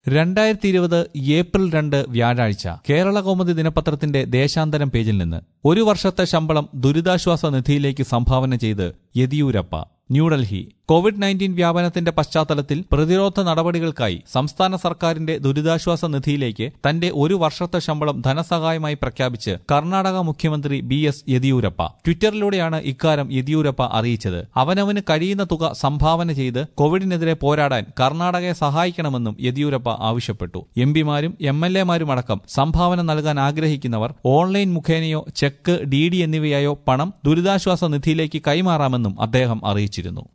രണ്ടായിരത്തി ഇരുപത് ഏപ്രിൽ രണ്ട് വ്യാഴാഴ്ച കേരള കൗമുദി ദിനപത്രത്തിന്റെ ദേശാന്തരം പേജിൽ നിന്ന് ഒരു വർഷത്തെ ശമ്പളം ദുരിതാശ്വാസ നിധിയിലേക്ക് സംഭാവന ചെയ്ത് യെദിയൂരപ്പ ന്യൂഡൽഹി കോവിഡ് നയൻറ്റീൻ വ്യാപനത്തിന്റെ പശ്ചാത്തലത്തിൽ പ്രതിരോധ നടപടികൾക്കായി സംസ്ഥാന സർക്കാരിന്റെ ദുരിതാശ്വാസ നിധിയിലേക്ക് തന്റെ ഒരു വർഷത്തെ ശമ്പളം ധനസഹായമായി പ്രഖ്യാപിച്ച് കർണാടക മുഖ്യമന്ത്രി ബി എസ് യെദിയൂരപ്പ ട്വിറ്ററിലൂടെയാണ് ഇക്കാര്യം യെദിയൂരപ്പ അറിയിച്ചത് അവനവന് കഴിയുന്ന തുക സംഭാവന ചെയ്ത് കോവിഡിനെതിരെ പോരാടാൻ കർണാടകയെ സഹായിക്കണമെന്നും യെദിയൂരപ്പ ആവശ്യപ്പെട്ടു എം പിമാരും എം എൽ എമാരുമടക്കം സംഭാവന നൽകാൻ ആഗ്രഹിക്കുന്നവർ ഓൺലൈൻ മുഖേനയോ ചെക്ക് ഡി ഡി എന്നിവയായോ പണം ദുരിതാശ്വാസ നിധിയിലേക്ക് കൈമാറാമെന്നും അദ്ദേഹം അറിയിച്ചിരുന്നു